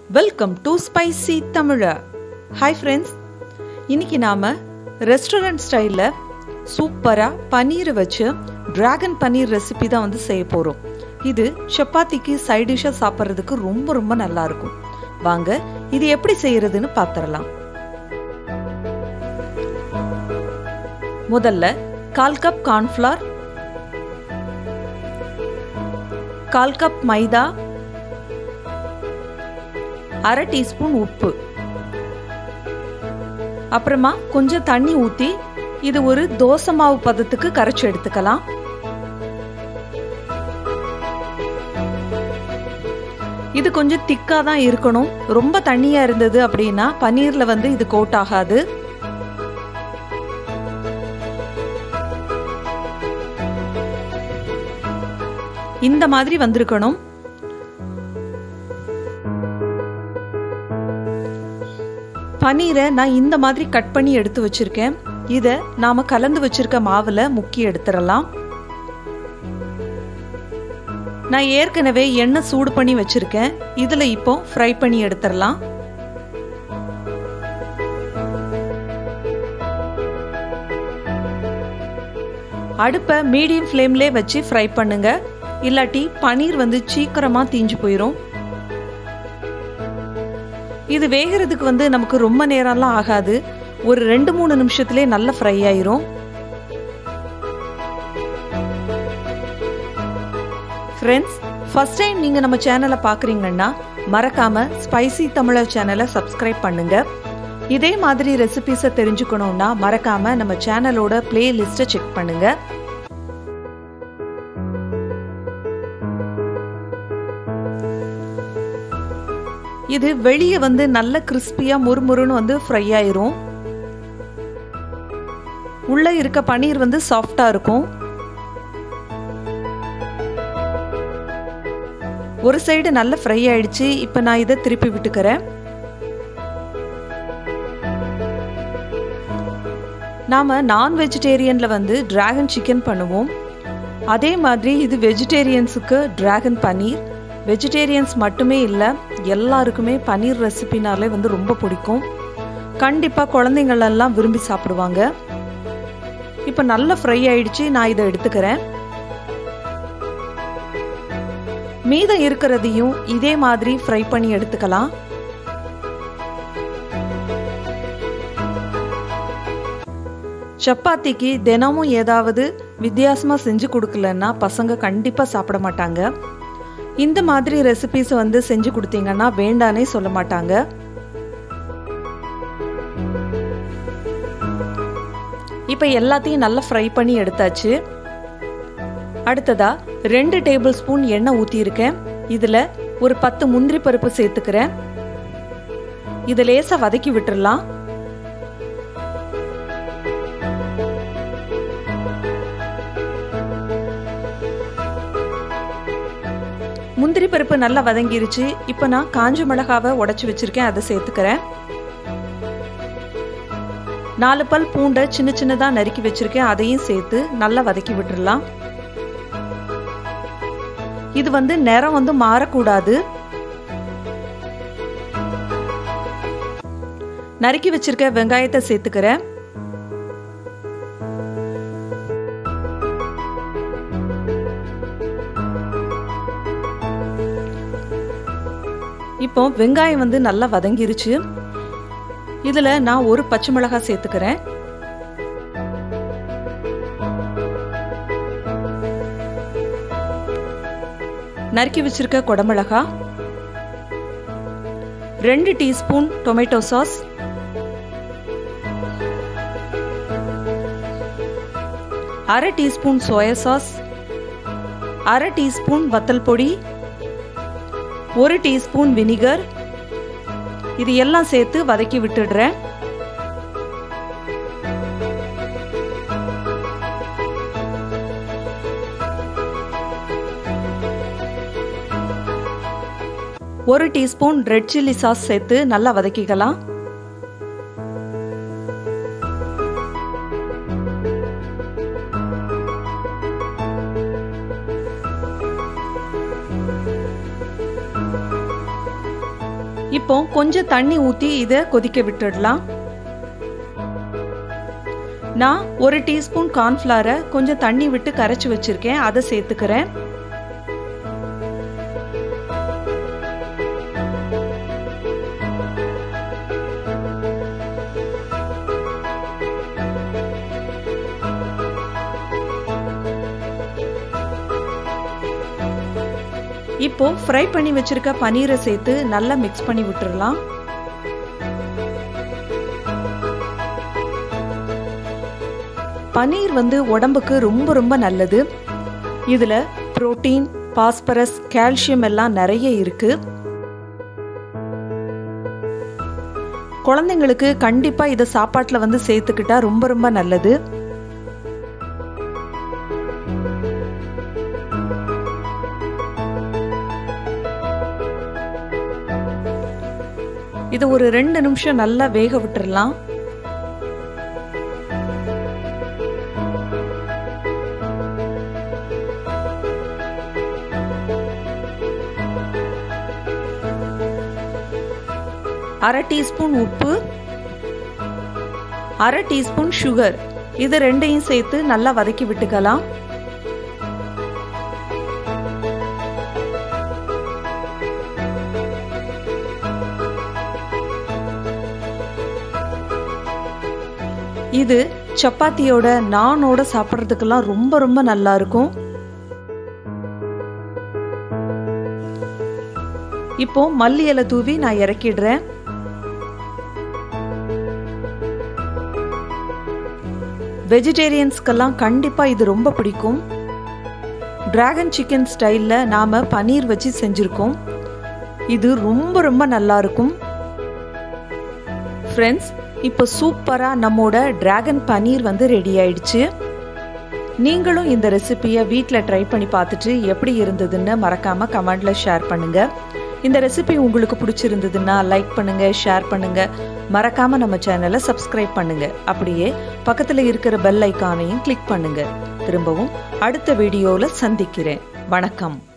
welcome to spicy Tamizha hi friends இன்னைக்கு நாம் restaurant ஸ்டைலில் சூப்பராக பன்னீரை வச்சு டிராகன் பன்னீர் ரெசிபி தான் வந்து செய்ய போகிறோம் இது சப்பாத்திக்கு சைட் டிஷ்ஷாக சாப்பிட்றதுக்கு ரொம்ப ரொம்ப நல்லா இருக்கும் வாங்க இது எப்படி செய்யறதுன்னு பார்த்துடலாம் முதல்ல கால் கப் கார்ன்ஃப்ளவர் கால் கப் மைதா அரை டீஸ்பூன் உப்பு அப்புறமா கொஞ்சம் தண்ணி ஊற்றி இது ஒரு தோசை மாவு பதத்துக்கு கரைச்சி எடுத்துக்கலாம் இது கொஞ்சம் திக்காக தான் இருக்கணும் ரொம்ப தண்ணியாக இருந்தது அப்படின்னா பன்னீரில் வந்து இது கோட் ஆகாது இந்த மாதிரி வந்திருக்கணும் பன்னீரை நான் இந்த மாதிரி கட் பண்ணி எடுத்து வச்சிருக்கேன் இதை நாம கலந்து வச்சிருக்க மாவுல முக்கி எடுத்துடலாம் நான் ஏற்கனவே எண்ணெய் சூடு பண்ணி வச்சிருக்கேன் இதுல இப்போ ஃப்ரை பண்ணி எடுத்துடலாம் அடுப்பை மீடியம் ஃப்ளேம்லே வச்சு ஃப்ரை பண்ணுங்க இல்லாட்டி பன்னீர் வந்து சீக்கிரமா தீஞ்சு போயிடும் இது வேகிறதுக்கு வந்து நமக்கு ரொம்ப நேரம்லாம் ஆகாது ஒரு ரெண்டு மூணு நிமிஷத்துலேயே நல்ல ஃப்ரை ஆயிரும் ஃப்ரெண்ட்ஸ் ஃபர்ஸ்ட் டைம் நீங்கள் நம்ம சேனலை பார்க்குறீங்கன்னா மறக்காம ஸ்பைசி தமிழ சேனலை சப்ஸ்கிரைப் பண்ணுங்க இதே மாதிரி ரெசிபிஸை தெரிஞ்சுக்கணும்னா மறக்காம நம்ம சேனலோட பிளேலிஸ்ட்டை செக் பண்ணுங்க இது வெளியே வந்து நல்ல கிறிஸ்பியா முறுமுறுன்னு வந்து ஃப்ரை ஆயிரும் உள்ள இருக்க பன்னீர் வந்து சாஃப்டா இருக்கும் ஒரு சைடு நல்ல ஃப்ரை ஆயிடுச்சு இப்போ நான் இதை திருப்பி விட்டுக்கிறேன் நாம் நான் வெஜிடேரியனில் வந்து டிராகன் சிக்கன் பண்ணுவோம் அதே மாதிரி இது வெஜிடேரியன்ஸுக்கு டிராகன் பன்னீர் வெஜிடேரியன்ஸ் மட்டுமே இல்லை எல்லாருக்குமே பன்னீர் ரெசிபினாலே வந்து ரொம்ப பிடிக்கும் கண்டிப்பாக குழந்தைங்களெல்லாம் விரும்பி சாப்பிடுவாங்க இப்போ நல்ல ஃப்ரை ஆயிடுச்சு நான் இதை எடுத்துக்கிறேன் மீதம் இருக்கிறதையும் இதே மாதிரி ஃப்ரை பண்ணி எடுத்துக்கலாம் சப்பாத்திக்கு தினமும் ஏதாவது வித்தியாசமாக செஞ்சு கொடுக்கலன்னா பசங்க கண்டிப்பாக சாப்பிட மாட்டாங்க இந்த மாதிரி ரெசிபிஸ் வந்து செஞ்சு கொடுத்தீங்கன்னா வேண்டானே சொல்ல மாட்டாங்க இப்போ எல்லாத்தையும் நல்லா ஃப்ரை பண்ணி எடுத்தாச்சு அடுத்ததா ரெண்டு டேபிள் ஸ்பூன் எண்ணெய் ஊற்றியிருக்கேன் இதில் ஒரு பத்து முந்திரி பருப்பு சேர்த்துக்கிறேன் இதை லேசாக வதக்கி விட்டுடலாம் முந்திரி பருப்பு நல்லா வதங்கிருச்சு இப்போ நான் காஞ்ச மிளகாவை உடச்சி வச்சிருக்கேன் அதை சேர்த்துக்கிறேன் நாலு பல் பூண்டை சின்ன சின்னதாக நறுக்கி வச்சிருக்கேன் அதையும் சேர்த்து நல்லா வதக்கி விட்டுடலாம் இது வந்து நிறம் வந்து மாறக்கூடாது நறுக்கி வச்சிருக்க வெங்காயத்தை சேர்த்துக்கிறேன் இப்போ வெங்காயம் வந்து நல்லா வதங்கிருச்சு இதில் நான் ஒரு பச்சை மிளகாய் சேர்த்துக்கிறேன் நறுக்கி வச்சிருக்க குடமிளகா ரெண்டு டீஸ்பூன் டொமேட்டோ சாஸ் அரை டீஸ்பூன் சோயா சாஸ் அரை டீஸ்பூன் வத்தல் பொடி ஒரு டீஸ்பூன் வினிகர் இது எல்லாம் சேர்த்து வதக்கி விட்டுடுறேன் ஒரு டீஸ்பூன் ரெட் சில்லி சாஸ் சேர்த்து நல்லா வதக்கிக்கலாம் இப்போ கொஞ்சம் தண்ணி ஊற்றி இதை கொதிக்க விட்டுடலாம் நான் ஒரு டீஸ்பூன் கார்ன்ஃப்ளவரை கொஞ்சம் தண்ணி விட்டு கரைச்சி வச்சிருக்கேன் அதை சேர்த்துக்கிறேன் இப்போ ஃப்ரை பண்ணி வச்சிருக்க பன்னீரை சேர்த்து நல்லா மிக்ஸ் பண்ணி விட்டுறலாம் பன்னீர் வந்து உடம்புக்கு ரொம்ப ரொம்ப நல்லது இதில் புரோட்டீன் பாஸ்பரஸ் கால்சியம் எல்லாம் நிறைய இருக்கு குழந்தைங்களுக்கு கண்டிப்பாக இதை சாப்பாட்டில் வந்து சேர்த்துக்கிட்டா ரொம்ப ரொம்ப நல்லது இதை ஒரு ரெண்டு நிமிஷம் நல்லா வேக விட்டுறலாம் அரை டீஸ்பூன் உப்பு அரை டீஸ்பூன் சுகர் இது ரெண்டையும் சேர்த்து நல்லா வதக்கி விட்டுக்கலாம் இது சப்பாத்தியோட நானோட சாப்பிட்றதுக்கெல்லாம் ரொம்ப ரொம்ப நல்லா இருக்கும் இப்போ மல்லி இலை தூவி நான் இறக்கிடுறேன் வெஜிடேரியன்ஸ்க்கெல்லாம் கண்டிப்பாக இது ரொம்ப பிடிக்கும் டிராகன் சிக்கன் ஸ்டைலில் நாம் பன்னீர் வச்சு செஞ்சுருக்கோம் இது ரொம்ப ரொம்ப நல்லா இருக்கும் ஃப்ரெண்ட்ஸ் இப்போ சூப்பராக நம்மோட டிராகன் பன்னீர் வந்து ரெடி ஆயிடுச்சு நீங்களும் இந்த ரெசிபியை வீட்டில் ட்ரை பண்ணி பார்த்துட்டு எப்படி இருந்ததுன்னு மறக்காமல் கமெண்டில் ஷேர் பண்ணுங்கள் இந்த ரெசிபி உங்களுக்கு பிடிச்சிருந்ததுன்னா லைக் பண்ணுங்க ஷேர் பண்ணுங்க மறக்காம நம்ம சேனலை சப்ஸ்கிரைப் பண்ணுங்க அப்படியே பக்கத்தில் இருக்கிற பெல் ஐக்கானையும் கிளிக் பண்ணுங்க திரும்பவும் அடுத்த வீடியோவில் சந்திக்கிறேன் வணக்கம்